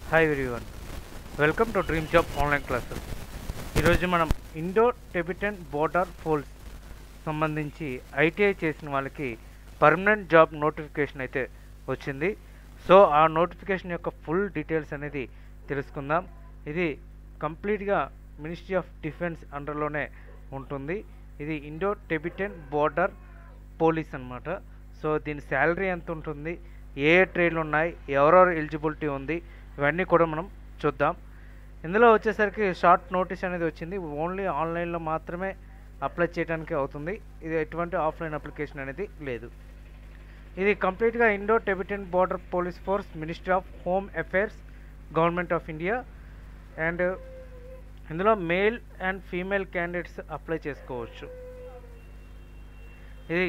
hi everyone welcome to dream job online classes ఈరోజు మనం Indo Tibetan border ఫోల్స్ సంబంధించి ఐటీఐ చేసిన వాళ్ళకి పర్మనెంట్ జాబ్ నోటిఫికేషన్ అయితే వచ్చింది సో ఆ నోటిఫికేషన్ యొక్క ఫుల్ డీటెయిల్స్ అనేది తెలుసుకుందాం ఇది కంప్లీట్గా మినిస్ట్రీ ఆఫ్ డిఫెన్స్ అండర్లోనే ఉంటుంది ఇది ఇండో టెబిటన్ బోర్డర్ పోలీస్ అన్నమాట సో దీని శాలరీ ఎంత ఉంటుంది ఏ ఏ ట్రేడ్లు ఉన్నాయి ఎవరెవరు ఎలిజిబిలిటీ ఉంది ఇవన్నీ కూడా మనం చూద్దాం ఇందులో వచ్చేసరికి షార్ట్ నోటీస్ అనేది వచ్చింది ఓన్లీ ఆన్లైన్లో మాత్రమే అప్లై చేయడానికి అవుతుంది ఇది ఎటువంటి ఆఫ్లైన్ అప్లికేషన్ అనేది లేదు ఇది కంప్లీట్గా Indo Tibetan border police force ministry of home affairs government of India and ఇందులో male and female candidates apply చేసుకోవచ్చు ఇది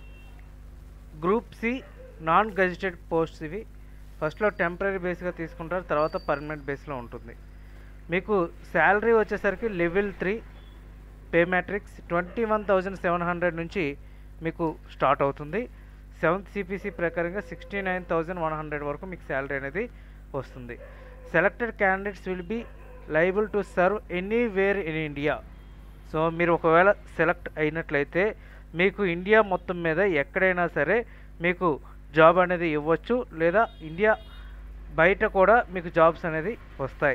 group C non gazetted posts ఇవి ఫస్ట్లో టెంపరీ బేస్గా తీసుకుంటారు తర్వాత పర్మనెంట్ బేస్లో ఉంటుంది మీకు శాలరీ వచ్చేసరికి level three pay matrix twenty one thousand seven hundred నుంచి మీకు స్టార్ట్ అవుతుంది సెవెంత్ సిపిసి ప్రకారంగా sixty nine thousand one hundred వరకు మీకు శాలరీ అనేది వస్తుంది selected candidates will be liable to serve anywhere in India so మీరు ఒకవేళ సెలెక్ట్ అయినట్లయితే మీకు ఇండియా మొత్తం మీద ఎక్కడైనా సరే మీకు జాబ్ అనేది ఇవ్వచ్చు లేదా ఇండియా బయట కూడా మీకు జాబ్స్ అనేది వస్తాయి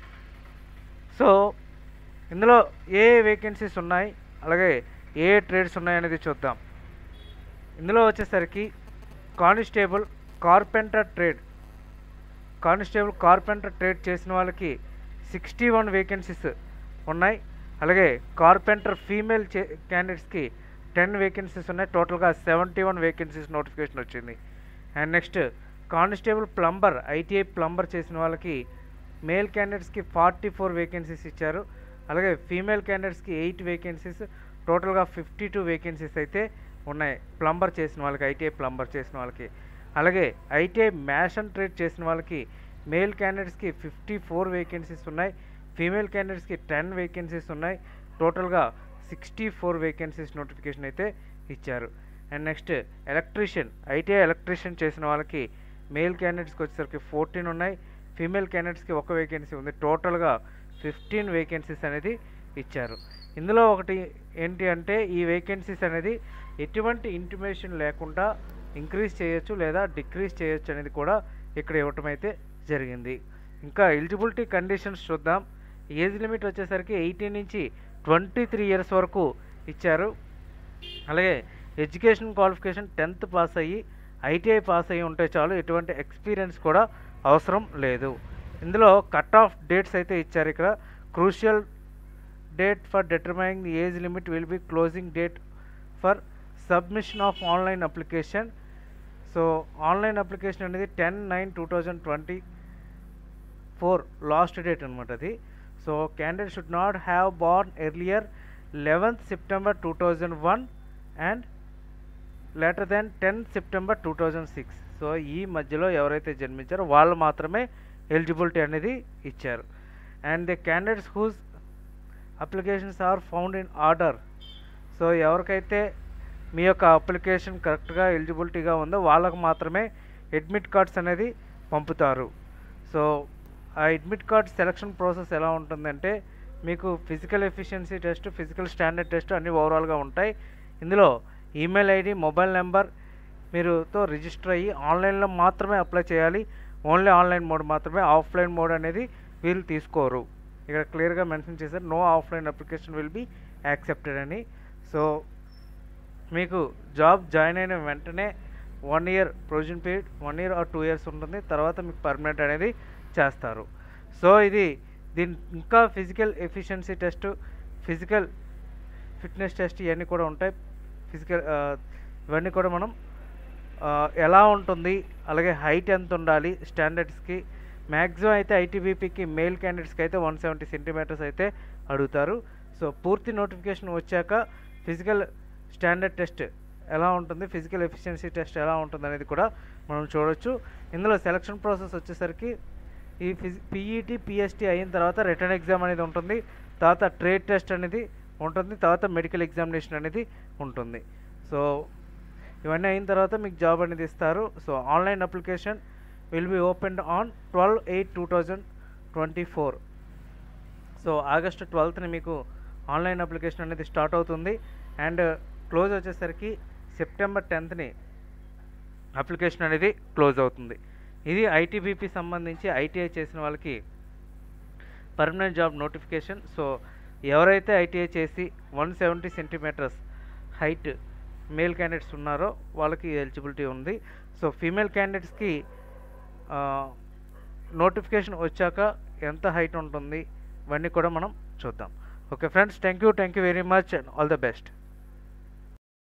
సో ఇందులో ఏ వేకెన్సీస్ ఉన్నాయి అలాగే ఏ ట్రేడ్స్ ఉన్నాయి అనేది చూద్దాం ఇందులో వచ్చేసరికి constable carpenter trade constable carpenter trade చేసిన వాళ్ళకి సిక్స్టీ వన్ వేకెన్సీస్ ఉన్నాయి అలాగే కార్పెంటర్ ఫీమేల్ చే క్యాండిడేట్స్కి టెన్ వేకెన్సీస్ ఉన్నాయి టోటల్గా సెవెంటీ వన్ వేకెన్సీస్ నోటిఫికేషన్ వచ్చింది and next constable plumber ITI plumber చేసిన వాళ్ళకి మేల్ క్యాండిడేట్స్కి ఫార్టీ ఫోర్ వేకెన్సీస్ ఇచ్చారు అలాగే ఫీమేల్ క్యాండిడేట్స్కి ఎయిట్ వేకెన్సీస్ టోటల్గా ఫిఫ్టీ టూ వేకెన్సీస్ అయితే ఉన్నాయి ప్లంబర్ చేసిన వాళ్ళకి ఐటీఐ ప్లంబర్ చేసిన వాళ్ళకి అలాగే ఐటీఐ మ్యాషన్ ట్రేడ్ చేసిన వాళ్ళకి మేల్ క్యాండిడేట్స్కి ఫిఫ్టీ ఫోర్ వేకెన్సీస్ ఉన్నాయి ఫీమేల్ క్యాండిడేట్స్కి టెన్ వేకెన్సీస్ ఉన్నాయి టోటల్గా సిక్స్టీ ఫోర్ వేకెన్సీస్ నోటిఫికేషన్ అయితే ఇచ్చారు and next electrician ITI electrician చేసిన వాళ్ళకి మేల్ క్యాండిడేట్స్కి వచ్చేసరికి ఫోర్టీన్ ఉన్నాయి ఫీమేల్ క్యాండిడేట్స్కి ఒక వేకెన్సీ ఉంది టోటల్గా ఫిఫ్టీన్ వేకెన్సీస్ అనేది ఇచ్చారు ఇందులో ఒకటి ఏంటి అంటే ఈ వేకెన్సీస్ అనేది ఎటువంటి ఇంటిమేషన్ లేకుండా ఇంక్రీజ్ చేయొచ్చు లేదా డిక్రీజ్ చేయొచ్చు అనేది కూడా ఇక్కడ ఇవ్వటం అయితే జరిగింది ఇంకా ఎలిజిబిలిటీ కండిషన్స్ చూద్దాం ఏజ్ లిమిట్ వచ్చేసరికి ఎయిటీన్ నుంచి ట్వంటీ త్రీ ఇయర్స్ వరకు ఇచ్చారు అలాగే ఎడ్యుకేషన్ క్వాలిఫికేషన్ టెన్త్ పాస్ అయ్యి ఐటీఐ పాస్ అయ్యి ఉంటే చాలు ఎటువంటి ఎక్స్పీరియన్స్ కూడా అవసరం లేదు ఇందులో కట్ ఆఫ్ డేట్స్ అయితే ఇచ్చారు ఇక్కడ crucial date for determining the age limit will be closing date for submission of online application so online application అనేది ten nine two thousand twenty four last date అనమాట అది so candidate should not have born earlier eleventh September two thousand one and later then ten September two thousand six so ఈ మధ్యలో ఎవరైతే జన్మించారో వాళ్ళు మాత్రమే eligibility అనేది ఇచ్చారు and the candidates whose applications are found in order so ఎవరికైతే మీ యొక్క అప్లికేషన్ కరెక్ట్గా ఎలిజిబిలిటీగా ఉందో వాళ్ళకు మాత్రమే అడ్మిట్ కార్డ్స్ అనేది పంపుతారు సో ఆ అడ్మిట్ కార్డ్ సెలక్షన్ ప్రాసెస్ ఎలా ఉంటుందంటే మీకు physical efficiency test physical standard test అన్నీ ఓవరాల్గా ఉంటాయి ఇందులో ఈమెయిల్ ఐడి మొబైల్ నెంబర్ మీరుతో రిజిస్టర్ అయ్యి ఆన్లైన్లో మాత్రమే అప్లై చేయాలి ఓన్లీ ఆన్లైన్ మోడ్ మాత్రమే ఆఫ్లైన్ మోడ్ అనేది వీళ్ళు తీసుకోరు ఇక్కడ క్లియర్గా మెన్షన్ చేశారు no offline application will be accepted అని సో మీకు జాబ్ జాయిన్ అయిన వెంటనే one year provision period one year or two years ఉంటుంది తర్వాత మీకు పర్మనెంట్ అనేది చేస్తారు సో ఇది దీని ఇంకా physical efficiency test physical fitness test ఇవన్నీ కూడా ఉంటాయి ఫిజికల్ ఇవన్నీ కూడా మనం ఎలా ఉంటుంది అలాగే హైట్ ఎంత ఉండాలి స్టాండర్డ్స్కి మ్యాక్సిమం అయితే ఐటీబీపీకి మేల్ క్యాండిడేట్స్కి అయితే వన్ సెవెంటీ సెంటీమీటర్స్ అయితే అడుగుతారు సో పూర్తి నోటిఫికేషన్ వచ్చాక ఫిజికల్ స్టాండర్డ్ టెస్ట్ ఎలా ఉంటుంది ఫిజికల్ ఎఫిషియన్సీ టెస్ట్ ఎలా ఉంటుంది అనేది కూడా మనం చూడొచ్చు ఇందులో సెలక్షన్ ప్రాసెస్ వచ్చేసరికి ఈ ఫిజి పీఈటీ పిఎస్టీ అయిన తర్వాత రిటర్న్ ఎగ్జామ్ అనేది ఉంటుంది తర్వాత ట్రేడ్ టెస్ట్ అనేది ఉంటుంది తర్వాత మెడికల్ ఎగ్జామినేషన్ అనేది ఉంటుంది సో ఇవన్నీ అయిన తర్వాత మీకు జాబ్ అనేది ఇస్తారు so online application will be opened on twelve eight two thousand twenty four so August ట్వెల్త్ని మీకు ఆన్లైన్ అప్లికేషన్ అనేది స్టార్ట్ అవుతుంది అండ్ క్లోజ్ వచ్చేసరికి సెప్టెంబర్ టెన్త్ని అప్లికేషన్ అనేది క్లోజ్ అవుతుంది ఇది ఐటీబీపీ సంబంధించి ఐటీఐ చేసిన వాళ్ళకి పర్మనెంట్ జాబ్ నోటిఫికేషన్ సో ఎవరైతే ఐటీఐ చేసి one seventy centimetres height male candidates ఉన్నారో వాళ్ళకి ఎలిజిబిలిటీ ఉంది సో ఫీమేల్ క్యాండిడేట్స్కి నోటిఫికేషన్ వచ్చాక ఎంత హైట్ ఉంటుంది ఇవన్నీ కూడా మనం చూద్దాం okay friends thank you thank you very much and all the best